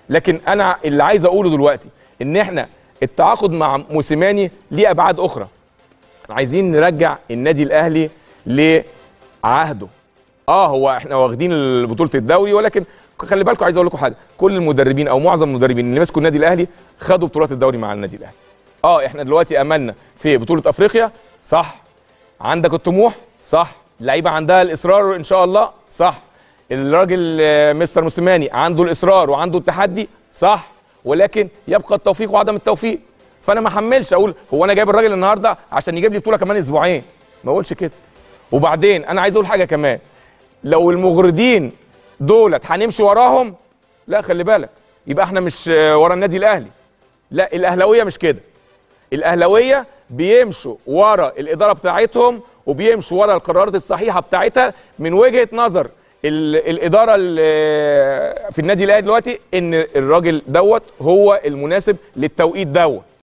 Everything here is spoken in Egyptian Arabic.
لكن انا اللي عايز اقوله دلوقتي ان احنا التعاقد مع موسيماني ليه ابعاد اخرى عايزين نرجع النادي الاهلي لعهده اه هو احنا واخدين بطوله الدوري ولكن خلي بالكم عايز اقول لكم حاجه كل المدربين او معظم المدربين اللي مسكوا النادي الاهلي خدوا بطولات الدوري مع النادي الاهلي اه احنا دلوقتي املنا في بطوله افريقيا صح عندك الطموح صح اللعيبه عندها الاصرار ان شاء الله صح الراجل آه، مستر موسيماني عنده الاصرار وعنده التحدي صح ولكن يبقى التوفيق وعدم التوفيق فانا ما احملش اقول هو انا جايب الراجل النهارده عشان يجيب لي بطوله كمان اسبوعين ما اقولش كده وبعدين انا عايز اقول حاجه كمان لو المغردين دولت هنمشي وراهم لا خلي بالك يبقى احنا مش آه، ورا النادي الاهلي لا الاهلاويه مش كده الاهلاويه بيمشوا ورا الاداره بتاعتهم وبيمشوا ورا القرارات الصحيحه بتاعتها من وجهه نظر ال- الاداره ال- في النادي الاهلي دلوقتي ان الراجل دوت هو المناسب للتوقيت دوت